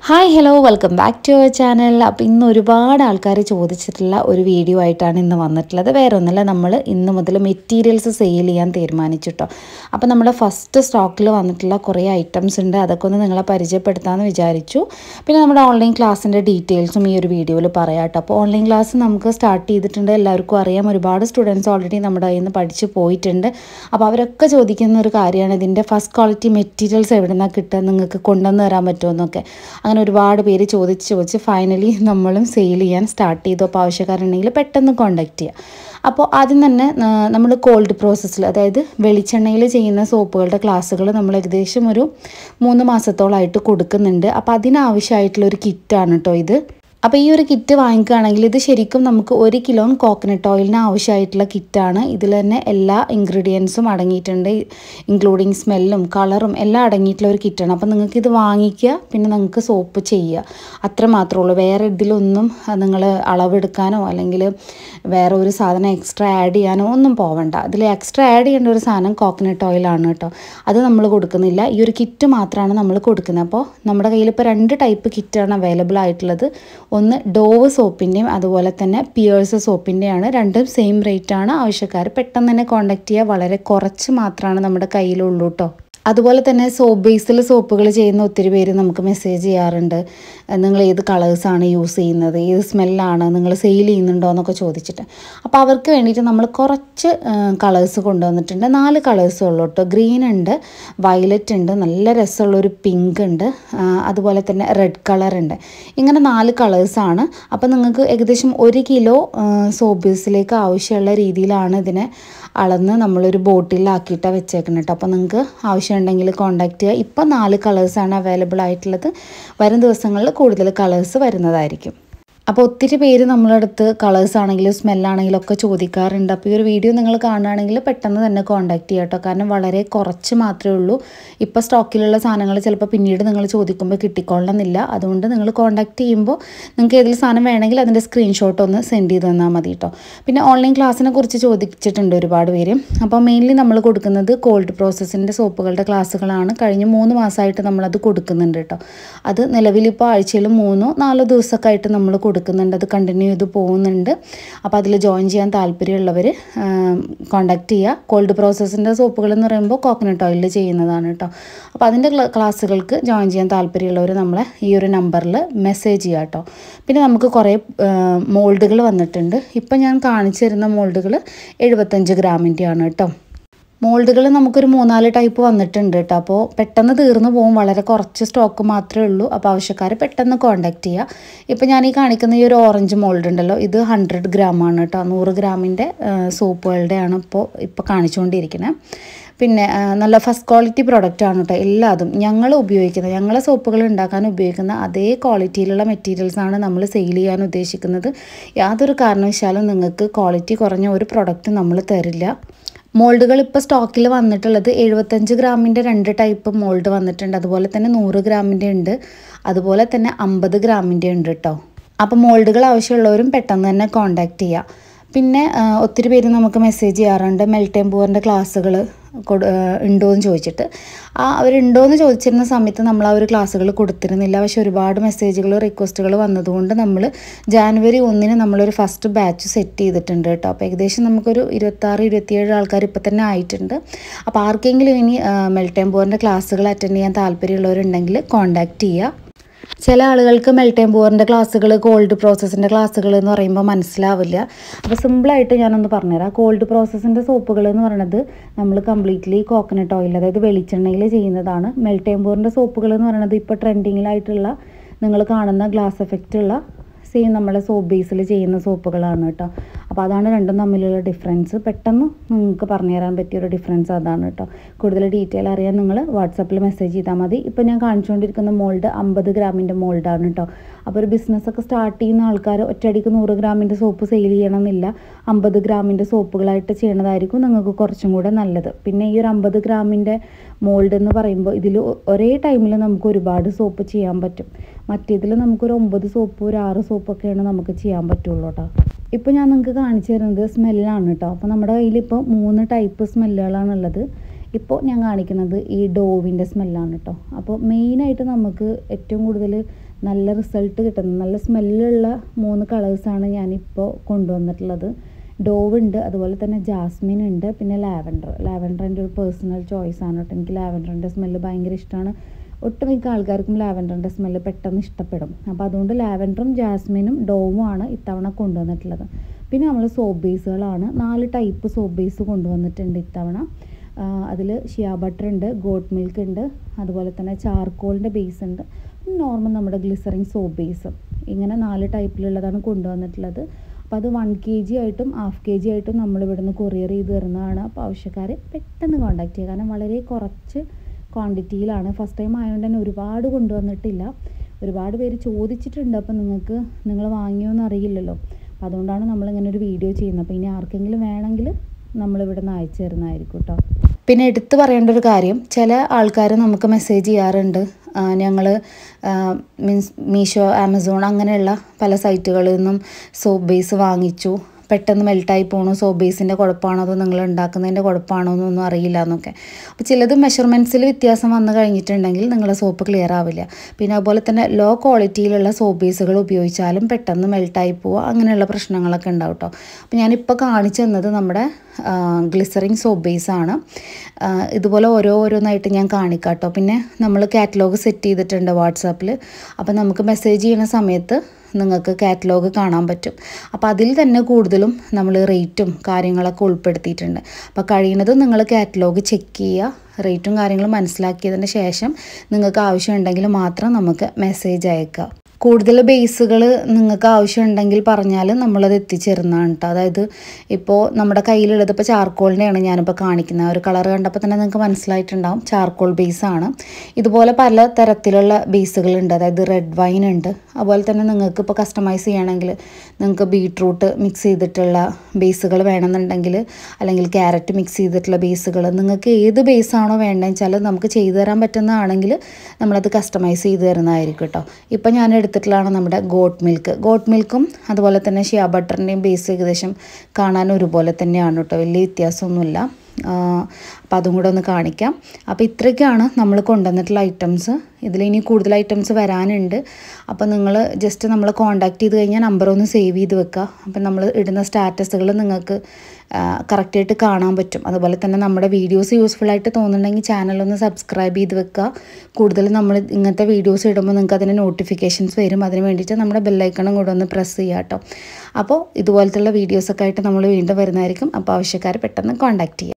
hi hello welcome back to our channel അപ്പോൾ ഇന്ന് ഒരുപാട് ആൾക്കാർ ചോദിച്ചിട്ടുള്ള ഒരു വീഡിയോ ആയിട്ടാണ് ഇന്ന് വന്നിട്ടുള്ളത് വേറെ ഒന്നുമില്ല നമ്മൾ ഇന്ന് മുതൽ മെറ്റീരിയൽസ് സെയിൽ ചെയ്യാൻ തീരുമാനിച്ചിട്ടോ അപ്പോൾ നമ്മുടെ ഫസ്റ്റ് സ്റ്റോക്കിൽ വന്നിട്ടുള്ള കുറേ ഐറ്റംസ് ഉണ്ട് അതൊക്കെ ഒന്ന് നിങ്ങളെ പരിചയപ്പെടുത്താമെന്ന് വിചാരിച്ചു പിന്നെ നമ്മുടെ ഓൺലൈൻ ക്ലാസ്സിൻ്റെ ഡീറ്റെയിൽസും ഈ ഒരു വീഡിയോയിൽ പറയാം കേട്ടോ അപ്പോൾ ഓൺലൈൻ ക്ലാസ് നമുക്ക് സ്റ്റാർട്ട് ചെയ്തിട്ടുണ്ട് എല്ലാവർക്കും അറിയാം ഒരുപാട് സ്റ്റുഡൻസ് ഓൾറെഡി നമ്മുടെ കയ്യിൽ നിന്ന് പഠിച്ച് പോയിട്ടുണ്ട് അപ്പോൾ അവരൊക്കെ ചോദിക്കുന്ന ഒരു കാര്യമാണ് ഇതിൻ്റെ ഫസ്റ്റ് ക്വാളിറ്റി മെറ്റീരിയൽസ് എവിടെ നിന്നാണ് കിട്ടുക നിങ്ങൾക്ക് കൊണ്ടുവന്ന് തരാൻ പറ്റുമോ എന്നൊക്കെ അങ്ങനെ ഒരുപാട് പേര് ചോദിച്ച് ചോദിച്ച് ഫൈനലി നമ്മളും സെയിൽ ചെയ്യാൻ സ്റ്റാർട്ട് ചെയ്തു അപ്പോൾ ആവശ്യക്കാരുണ്ടെങ്കിൽ പെട്ടെന്ന് കോണ്ടാക്ട് ചെയ്യുക അപ്പോൾ ആദ്യം തന്നെ നമ്മൾ കോൾഡ് പ്രോസസ്സിൽ അതായത് വെളിച്ചെണ്ണയിൽ ചെയ്യുന്ന സോപ്പുകളുടെ ക്ലാസ്സുകൾ നമ്മൾ ഏകദേശം ഒരു മൂന്ന് മാസത്തോളമായിട്ട് കൊടുക്കുന്നുണ്ട് അപ്പോൾ അതിനാവശ്യമായിട്ടുള്ള ഒരു കിറ്റാണ് കേട്ടോ ഇത് അപ്പോൾ ഈ ഒരു കിറ്റ് വാങ്ങിക്കുകയാണെങ്കിൽ ഇത് ശരിക്കും നമുക്ക് ഒരു കിലോ കോക്കനട്ട് ഓയിലിന് ആവശ്യമായിട്ടുള്ള കിറ്റാണ് ഇതിൽ തന്നെ എല്ലാ ഇൻഗ്രീഡിയൻസും അടങ്ങിയിട്ടുണ്ട് ഇൻക്ലൂഡിങ് സ്മെല്ലും കളറും എല്ലാം അടങ്ങിയിട്ടുള്ള ഒരു കിറ്റാണ് അപ്പോൾ നിങ്ങൾക്ക് ഇത് വാങ്ങിക്കുക പിന്നെ നിങ്ങൾക്ക് സോപ്പ് ചെയ്യുക അത്ര മാത്രമേ ഉള്ളൂ വേറെ ഇതിലൊന്നും നിങ്ങൾ അളവെടുക്കാനോ അല്ലെങ്കിൽ വേറെ ഒരു സാധനം എക്സ്ട്രാ ആഡ് ചെയ്യാനോ ഒന്നും പോവണ്ട അതിൽ എക്സ്ട്രാ ആഡ് ചെയ്യേണ്ട ഒരു സാധനം കോക്കനട്ട് ഓയിലാണ് കേട്ടോ അത് നമ്മൾ കൊടുക്കുന്നില്ല ഈ ഒരു കിറ്റ് മാത്രമാണ് നമ്മൾ കൊടുക്കുന്നത് അപ്പോൾ നമ്മുടെ കയ്യിൽ ഇപ്പോൾ രണ്ട് ടൈപ്പ് കിറ്റാണ് അവൈലബിൾ ആയിട്ടുള്ളത് ഒന്ന് ഡോവ് സോപ്പിൻ്റെയും അതുപോലെ തന്നെ പിയേഴ്സ് സോപ്പിൻ്റെയാണ് രണ്ടും സെയിം റേറ്റ് ആണ് ആവശ്യക്കാർ പെട്ടെന്ന് തന്നെ കോണ്ടാക്ട് ചെയ്യുക വളരെ കുറച്ച് മാത്രമാണ് നമ്മുടെ കയ്യിലുള്ളൂ കേട്ടോ അതുപോലെ തന്നെ സോപ്പ് ബേസിൽ സോപ്പുകൾ ചെയ്യുന്ന ഒത്തിരി പേര് നമുക്ക് മെസ്സേജ് ചെയ്യാറുണ്ട് നിങ്ങൾ ഏത് കളേഴ്സാണ് യൂസ് ചെയ്യുന്നത് ഏത് സ്മെല്ലാണ് നിങ്ങൾ സെയിൽ ചെയ്യുന്നുണ്ടോ എന്നൊക്കെ ചോദിച്ചിട്ട് അപ്പോൾ അവർക്ക് വേണ്ടിയിട്ട് നമ്മൾ കുറച്ച് കളേഴ്സ് കൊണ്ടുവന്നിട്ടുണ്ട് നാല് കളേഴ്സേ ഉള്ളൂ കേട്ടോ ഗ്രീൻ ഉണ്ട് വയലറ്റ് ഉണ്ട് നല്ല രസമുള്ളൊരു പിങ്ക് ഉണ്ട് അതുപോലെ തന്നെ റെഡ് കളർ ഉണ്ട് ഇങ്ങനെ നാല് കളേഴ്സാണ് അപ്പോൾ നിങ്ങൾക്ക് ഏകദേശം ഒരു കിലോ സോപ്പ് ബേസിലേക്ക് ആവശ്യമുള്ള രീതിയിലാണ് ഇതിനെ അളന്ന് നമ്മളൊരു ബോട്ടിലാക്കിയിട്ടാണ് വെച്ചേക്കുന്നത് കേട്ടോ അപ്പോൾ നിങ്ങൾക്ക് ആവശ്യമുണ്ടെങ്കിൽ കോൺടാക്ട് ചെയ്യുക ഇപ്പോൾ നാല് കളേഴ്സാണ് അവൈലബിൾ ആയിട്ടുള്ളത് വരും ദിവസങ്ങളിൽ കൂടുതൽ കളേഴ്സ് വരുന്നതായിരിക്കും അപ്പോൾ ഒത്തിരി പേര് നമ്മളടുത്ത് കളേഴ്സ് ആണെങ്കിലും സ്മെല്ലാണെങ്കിലും ഒക്കെ ചോദിക്കാറുണ്ട് അപ്പോൾ ഈ ഒരു വീഡിയോ നിങ്ങൾ കാണുകയാണെങ്കിൽ പെട്ടെന്ന് തന്നെ കോൺടാക്ട് ചെയ്യാം കേട്ടോ കാരണം വളരെ കുറച്ച് മാത്രമേ ഉള്ളൂ ഇപ്പോൾ സ്റ്റോക്കിലുള്ള സാധനങ്ങൾ ചിലപ്പോൾ പിന്നീട് നിങ്ങൾ ചോദിക്കുമ്പോൾ കിട്ടിക്കൊള്ളണമെന്നില്ല അതുകൊണ്ട് നിങ്ങൾ കോൺടാക്ട് ചെയ്യുമ്പോൾ നിങ്ങൾക്ക് ഏതെങ്കിലും സാധനം വേണമെങ്കിൽ അതിൻ്റെ സ്ക്രീൻഷോട്ട് ഒന്ന് സെൻഡ് ചെയ്ത് തന്നാൽ മതി കേട്ടോ പിന്നെ ഓൺലൈൻ ക്ലാസ്സിനെ കുറിച്ച് ചോദിച്ചിട്ടുണ്ട് ഒരുപാട് പേര് അപ്പോൾ മെയിൻലി നമ്മൾ കൊടുക്കുന്നത് കോൾഡ് പ്രോസസ്സിൻ്റെ സോപ്പുകളുടെ ക്ലാസ്സുകളാണ് കഴിഞ്ഞ മൂന്ന് മാസമായിട്ട് നമ്മളത് കൊടുക്കുന്നുണ്ട് കേട്ടോ അത് നിലവിലിപ്പോൾ ആഴ്ചയിൽ മൂന്നോ നാലോ ദിവസമൊക്കെ ആയിട്ട് നമ്മൾ കൊടുക്കുന്നുണ്ട് അത് കണ്ടിന്യൂ ചെയ്ത് പോകുന്നുണ്ട് അപ്പോൾ അതിൽ ജോയിൻ ചെയ്യാൻ താല്പര്യമുള്ളവർ കോണ്ടാക്ട് ചെയ്യുക കോൾഡ് പ്രോസസ്സിൻ്റെ സോപ്പുകൾ എന്ന് പറയുമ്പോൾ കോക്കനട്ട് ഓയിലിൽ ചെയ്യുന്നതാണ് കേട്ടോ അപ്പോൾ അതിൻ്റെ ക്ലാസ്സുകൾക്ക് ജോയിൻ ചെയ്യാൻ താല്പര്യമുള്ളവർ നമ്മളെ ഈ ഒരു നമ്പറിൽ മെസ്സേജ് ചെയ്യുക കേട്ടോ പിന്നെ നമുക്ക് കുറേ മോൾഡുകൾ വന്നിട്ടുണ്ട് ഇപ്പം ഞാൻ കാണിച്ചു തരുന്ന മോൾഡുകൾ എഴുപത്തഞ്ച് ഗ്രാമിൻ്റെയാണ് കേട്ടോ മോൾഡുകൾ നമുക്കൊരു മൂന്നാല് ടൈപ്പ് വന്നിട്ടുണ്ട് കേട്ടോ അപ്പോൾ പെട്ടെന്ന് തീർന്നു പോകും വളരെ കുറച്ച് സ്റ്റോക്ക് മാത്രമേ ഉള്ളൂ അപ്പോൾ ആവശ്യക്കാർ പെട്ടെന്ന് കോൺടാക്ട് ചെയ്യുക ഇപ്പോൾ ഞാൻ ഈ കാണിക്കുന്ന ഈ ഒരു ഓറഞ്ച് മോൾഡ് ഉണ്ടല്ലോ ഇത് ഹൺഡ്രഡ് ഗ്രാമാണ് കേട്ടോ നൂറ് ഗ്രാമിൻ്റെ സോപ്പുകളുടെയാണ് ഇപ്പോൾ ഇപ്പോൾ കാണിച്ചുകൊണ്ടിരിക്കുന്നത് പിന്നെ നല്ല ഫസ്റ്റ് ക്വാളിറ്റി പ്രൊഡക്റ്റ് ആണ് കേട്ടോ എല്ലാതും ഞങ്ങൾ ഉപയോഗിക്കുന്ന ഞങ്ങളെ സോപ്പുകൾ ഉണ്ടാക്കാൻ ഉപയോഗിക്കുന്ന അതേ ക്വാളിറ്റിയിലുള്ള മെറ്റീരിയൽസാണ് നമ്മൾ സെയിൽ ചെയ്യാൻ ഉദ്ദേശിക്കുന്നത് യാതൊരു കാരണവശാലും നിങ്ങൾക്ക് ക്വാളിറ്റി കുറഞ്ഞ ഒരു പ്രൊഡക്റ്റ് നമ്മൾ തരില്ല മോൾഡുകൾ ഇപ്പോൾ സ്റ്റോക്കിൽ വന്നിട്ടുള്ളത് എഴുപത്തഞ്ച് ഗ്രാമിൻ്റെ രണ്ട് ടൈപ്പ് മോൾഡ് വന്നിട്ടുണ്ട് അതുപോലെ തന്നെ നൂറ് ഗ്രാമിൻ്റെ ഉണ്ട് അതുപോലെ തന്നെ അമ്പത് ഗ്രാമിൻ്റെ ഉണ്ട് കേട്ടോ അപ്പോൾ മോൾഡുകൾ ആവശ്യമുള്ളവരും പെട്ടെന്ന് തന്നെ കോൺടാക്റ്റ് ചെയ്യുക പിന്നെ ഒത്തിരി പേര് നമുക്ക് മെസ്സേജ് ചെയ്യാറുണ്ട് മെൽറ്റേംപൂറിൻ്റെ ക്ലാസ്സുകൾ കൊടു ഉണ്ടോ എന്ന് ചോദിച്ചിട്ട് ആ അവരുണ്ടോ എന്ന് ചോദിച്ചിരുന്ന സമയത്ത് നമ്മൾ ആ ഒരു ക്ലാസ്സുകൾ കൊടുത്തിരുന്നില്ല പക്ഷെ ഒരുപാട് മെസ്സേജുകൾ റിക്വസ്റ്റുകൾ വന്നതുകൊണ്ട് നമ്മൾ ജാനുവരി ഒന്നിന് നമ്മളൊരു ഫസ്റ്റ് ബാച്ച് സെറ്റ് ചെയ്തിട്ടുണ്ട് കേട്ടോ അപ്പോൾ ഏകദേശം നമുക്കൊരു ഇരുപത്താറ് ഇരുപത്തിയേഴ് ആൾക്കാർ ഇപ്പോൾ തന്നെ ആയിട്ടുണ്ട് അപ്പോൾ ആർക്കെങ്കിലും ഇനി മെൽറ്റേംപൂറിൻ്റെ ക്ലാസ്സുകൾ അറ്റൻഡ് ചെയ്യാൻ താല്പര്യമുള്ളവരുണ്ടെങ്കിൽ കോൺടാക്റ്റ് ചെയ്യുക ചില ആളുകൾക്ക് മെൽറ്റൈം പോറിൻ്റെ ക്ലാസ്സുകൾ കോൾഡ് പ്രോസസ്സിൻ്റെ ക്ലാസ്സുകൾ എന്ന് പറയുമ്പോൾ മനസ്സിലാവില്ല അപ്പോൾ സിമ്പിളായിട്ട് ഞാനൊന്ന് പറഞ്ഞുതരാം കോൾഡ് പ്രോസസ്സിൻ്റെ സോപ്പുകൾ എന്ന് പറയുന്നത് നമ്മൾ കംപ്ലീറ്റ്ലി കോക്കനട്ട് ഓയിൽ അതായത് വെളിച്ചെണ്ണയിൽ ചെയ്യുന്നതാണ് മെൽറ്റൈം പോറിൻ്റെ സോപ്പുകൾ എന്ന് പറയുന്നത് ഇപ്പോൾ ട്രെൻഡിങ്ങിലായിട്ടുള്ള നിങ്ങൾ കാണുന്ന ഗ്ലാസ് എഫക്റ്റ് ഉള്ള സെയിം നമ്മൾ സോപ്പ് ബേസിൽ ചെയ്യുന്ന സോപ്പുകളാണ് കേട്ടോ അപ്പോൾ അതാണ് രണ്ടും തമ്മിലുള്ള ഡിഫറൻസ് പെട്ടെന്ന് നിങ്ങൾക്ക് പറഞ്ഞു തരാൻ പറ്റിയ ഒരു ഡിഫറൻസ് അതാണ് കേട്ടോ കൂടുതൽ ഡീറ്റെയിൽ അറിയാൻ നിങ്ങൾ വാട്സപ്പിൽ മെസ്സേജ് ചെയ്താൽ മതി ഇപ്പോൾ ഞാൻ കാണിച്ചുകൊണ്ടിരിക്കുന്ന മോൾഡ് അമ്പത് ഗ്രാമിൻ്റെ മോൾഡാണ് കേട്ടോ അപ്പോൾ ഒരു ബിസിനസ്സൊക്കെ സ്റ്റാർട്ട് ചെയ്യുന്ന ആൾക്കാർ ഒറ്റയടിക്ക് നൂറ് ഗ്രാമിൻ്റെ സോപ്പ് സെയിൽ ചെയ്യണമെന്നില്ല അമ്പത് ഗ്രാമിൻ്റെ സോപ്പുകളായിട്ട് ചെയ്യണതായിരിക്കും നിങ്ങൾക്ക് കുറച്ചും കൂടെ നല്ലത് പിന്നെ ഈ ഒരു അമ്പത് ഗ്രാമിൻ്റെ മോൾഡ് എന്ന് പറയുമ്പോൾ ഇതിൽ ഒരേ ടൈമിൽ നമുക്ക് ഒരുപാട് സോപ്പ് ചെയ്യാൻ പറ്റും മറ്റേതിൽ നമുക്കൊരു ഒമ്പത് സോപ്പ് ഒരു ആറ് സോപ്പൊക്കെയാണ് നമുക്ക് ചെയ്യാൻ പറ്റുള്ളൂ കേട്ടോ ഇപ്പോൾ ഞാൻ നിങ്ങൾക്ക് കാണിച്ചു തരുന്നത് സ്മെല്ലാണ് കേട്ടോ അപ്പോൾ നമ്മുടെ കയ്യിൽ ഇപ്പോൾ മൂന്ന് ടൈപ്പ് സ്മെല്ലുകളാണുള്ളത് ഇപ്പോൾ ഞാൻ കാണിക്കുന്നത് ഈ ഡോവിൻ്റെ സ്മെല്ലാണ് കേട്ടോ അപ്പോൾ മെയിനായിട്ട് നമുക്ക് ഏറ്റവും കൂടുതൽ നല്ല റിസൾട്ട് കിട്ടുന്ന നല്ല സ്മെല്ലുള്ള മൂന്ന് കളേഴ്സാണ് ഞാനിപ്പോൾ കൊണ്ടുവന്നിട്ടുള്ളത് ഡോവ് ഉണ്ട് അതുപോലെ തന്നെ ജാസ്മിൻ ഉണ്ട് പിന്നെ ലാവൻഡർ ലാവൻഡർ എൻ്റെ ഒരു പേഴ്സണൽ ചോയ്സ് ആണ് കേട്ടോ എനിക്ക് ലാവൻഡറിൻ്റെ സ്മെല്ല് ഭയങ്കര ഇഷ്ടമാണ് ഒട്ടുമിക്ക ആൾക്കാർക്കും ലാവൻഡറിൻ്റെ സ്മെല്ല് പെട്ടെന്ന് ഇഷ്ടപ്പെടും അപ്പോൾ അതുകൊണ്ട് ലാവൻഡറും ജാസ്മിനും ഡോവും ആണ് ഇത്തവണ കൊണ്ടുവന്നിട്ടുള്ളത് പിന്നെ നമ്മൾ സോപ്പ് ബേസുകളാണ് നാല് ടൈപ്പ് സോപ്പ് ബേസ് കൊണ്ടുവന്നിട്ടുണ്ട് ഇത്തവണ അതിൽ ഷിയ ബട്ടർ ഉണ്ട് ഗോട്ട് മിൽക്ക് ഉണ്ട് അതുപോലെ തന്നെ ചാർക്കോളിൻ്റെ ബേസ് ഉണ്ട് നോർമൽ നമ്മുടെ ഗ്ലിസറിൻ സോപ്പ് ബേസ് ഇങ്ങനെ നാല് ടൈപ്പിലുള്ളതാണ് കൊണ്ടുവന്നിട്ടുള്ളത് അപ്പോൾ അത് വൺ കെ ജി ആയിട്ടും ഹാഫ് കെ ജി ആയിട്ടും നമ്മൾ ഇവിടുന്ന് കൊറിയർ ചെയ്ത് തരുന്നതാണ് അപ്പോൾ ആവശ്യക്കാർ പെട്ടെന്ന് കോൺടാക്ട് ചെയ്യുക കാരണം വളരെ കുറച്ച് ക്വാണ്ടിറ്റിയിലാണ് ഫസ്റ്റ് ടൈം ആയതുകൊണ്ട് തന്നെ ഒരുപാട് കൊണ്ടുവന്നിട്ടില്ല ഒരുപാട് പേര് ചോദിച്ചിട്ടുണ്ട് അപ്പോൾ നിങ്ങൾക്ക് നിങ്ങൾ വാങ്ങിയോന്ന് അറിയില്ലല്ലോ അപ്പോൾ അതുകൊണ്ടാണ് നമ്മളിങ്ങനെ ഒരു വീഡിയോ ചെയ്യുന്നത് അപ്പോൾ ഇനി ആർക്കെങ്കിലും വേണമെങ്കിൽ നമ്മളിവിടെ നിന്ന് അയച്ചു തരുന്നതായിരിക്കും കേട്ടോ പിന്നെ എടുത്തു പറയേണ്ട ഒരു കാര്യം ചില ആൾക്കാർ നമുക്ക് മെസ്സേജ് ചെയ്യാറുണ്ട് ഞങ്ങൾ മീൻസ് മീഷോ ആമസോൺ അങ്ങനെയുള്ള പല സൈറ്റുകളിൽ നിന്നും സോപ്പ് ബേസ് വാങ്ങിച്ചു പെട്ടെന്ന് മെൽട്ടായി പോകണോ സോപ്പ് ബേസിൻ്റെ കുഴപ്പമാണോ അതോ നിങ്ങൾ ഉണ്ടാക്കുന്നതിൻ്റെ കുഴപ്പമാണോ എന്നൊന്നും അറിയില്ല എന്നൊക്കെ അപ്പോൾ ചിലത് മെഷർമെൻറ്റ്സിൽ വ്യത്യാസം വന്നു കഴിഞ്ഞിട്ടുണ്ടെങ്കിൽ നിങ്ങളെ സോപ്പ് ക്ലിയർ ആവില്ല പിന്നെ അതുപോലെ തന്നെ ലോ ക്വാളിറ്റിയിലുള്ള സോപ്പ് ബേസുകൾ ഉപയോഗിച്ചാലും പെട്ടെന്ന് മെൽട്ടായി പോവുക അങ്ങനെയുള്ള പ്രശ്നങ്ങളൊക്കെ ഉണ്ടാവും കേട്ടോ അപ്പോൾ ഞാനിപ്പോൾ കാണിച്ചു തന്നത് നമ്മുടെ ഗ്ലിസറിൻ സോപ്പ് ബേസാണ് ഇതുപോലെ ഓരോ ഓരോന്നായിട്ട് ഞാൻ കാണിക്കാം കേട്ടോ പിന്നെ നമ്മൾ കാറ്റലോഗ് സെറ്റ് ചെയ്തിട്ടുണ്ട് വാട്സാപ്പിൽ അപ്പോൾ നമുക്ക് മെസ്സേജ് ചെയ്യുന്ന സമയത്ത് നിങ്ങൾക്ക് കാറ്റലോഗ് കാണാൻ പറ്റും അപ്പോൾ അതിൽ തന്നെ കൂടുതലും നമ്മൾ റേറ്റും കാര്യങ്ങളൊക്കെ ഉൾപ്പെടുത്തിയിട്ടുണ്ട് അപ്പോൾ കഴിയുന്നതും നിങ്ങൾ കാറ്റലോഗ് ചെക്ക് ചെയ്യുക റേറ്റും കാര്യങ്ങളും മനസ്സിലാക്കിയതിന് ശേഷം നിങ്ങൾക്ക് ആവശ്യമുണ്ടെങ്കിൽ മാത്രം നമുക്ക് മെസ്സേജ് അയക്കുക കൂടുതൽ ബേസുകൾ നിങ്ങൾക്ക് ആവശ്യമുണ്ടെങ്കിൽ പറഞ്ഞാൽ നമ്മളത് എത്തിച്ചേരുന്നതാണ് കേട്ടോ അതായത് ഇപ്പോൾ നമ്മുടെ കയ്യിലുള്ളത് ഇപ്പോൾ ചാർക്കോളിൻ്റെയാണ് ഞാനിപ്പോൾ കാണിക്കുന്നത് ഒരു കളർ കണ്ടപ്പോൾ തന്നെ നിങ്ങൾക്ക് മനസ്സിലായിട്ടുണ്ടാവും ചാർക്കോൾ ബേസാണ് ഇതുപോലെ പല തരത്തിലുള്ള ബേസുകളുണ്ട് അതായത് റെഡ് വൈൻ ഉണ്ട് അതുപോലെ തന്നെ നിങ്ങൾക്ക് ഇപ്പോൾ കസ്റ്റമൈസ് ചെയ്യണമെങ്കിൽ നിങ്ങൾക്ക് ബീട്രൂട്ട് മിക്സ് ചെയ്തിട്ടുള്ള ബേസുകൾ വേണമെന്നുണ്ടെങ്കിൽ അല്ലെങ്കിൽ ക്യാരറ്റ് മിക്സ് ചെയ്തിട്ടുള്ള ബേസുകൾ നിങ്ങൾക്ക് ഏത് ബേസാണോ വേണ്ടതെന്ന് വെച്ചാൽ നമുക്ക് ചെയ്തു തരാൻ പറ്റുന്നതാണെങ്കിൽ നമ്മളത് കസ്റ്റമൈസ് ചെയ്ത് തരുന്നതായിരിക്കും കേട്ടോ ഇപ്പം ഞാൻ എടുത്തിട്ടുള്ളതാണ് നമ്മുടെ ഗോട്ട് മിൽക്ക് ഗോട്ട് മിൽക്കും അതുപോലെ തന്നെ ഷിയ ബട്ടറിൻ്റെയും ബേസ് ഏകദേശം കാണാൻ ഒരുപോലെ തന്നെയാണ് കേട്ടോ വലിയ വ്യത്യാസമൊന്നുമില്ല അപ്പോൾ അതും കൂടെ ഒന്ന് കാണിക്കാം അപ്പോൾ ഇത്രയൊക്കെയാണ് നമ്മൾ കൊണ്ടുവന്നിട്ടുള്ള ഐറ്റംസ് ഇതിലിനി കൂടുതൽ ഐറ്റംസ് വരാനുണ്ട് അപ്പോൾ നിങ്ങൾ ജസ്റ്റ് നമ്മൾ കോൺടാക്ട് ചെയ്ത് കഴിഞ്ഞാൽ നമ്പർ ഒന്ന് സേവ് ചെയ്ത് വെക്കുക അപ്പം നമ്മൾ ഇടുന്ന സ്റ്റാറ്റസുകൾ നിങ്ങൾക്ക് കറക്റ്റായിട്ട് കാണാൻ പറ്റും അതുപോലെ തന്നെ നമ്മുടെ വീഡിയോസ് യൂസ്ഫുൾ ആയിട്ട് തോന്നുന്നുണ്ടെങ്കിൽ ചാനലൊന്ന് സബ്സ്ക്രൈബ് ചെയ്ത് വെക്കുക കൂടുതൽ നമ്മൾ ഇങ്ങനത്തെ വീഡിയോസ് ഇടുമ്പോൾ നിങ്ങൾക്ക് അതിന് നോട്ടിഫിക്കേഷൻസ് വരും അതിന് വേണ്ടിയിട്ട് നമ്മുടെ ബെല്ലൈക്കണും കൂടെ ഒന്ന് പ്രസ് ചെയ്യുക കേട്ടോ അപ്പോൾ ഇതുപോലത്തുള്ള വീഡിയോസൊക്കെ ആയിട്ട് നമ്മൾ വീണ്ടും വരുന്നതായിരിക്കും അപ്പോൾ ആവശ്യക്കാർ പെട്ടെന്ന് കോൺടാക്ട് ചെയ്യുക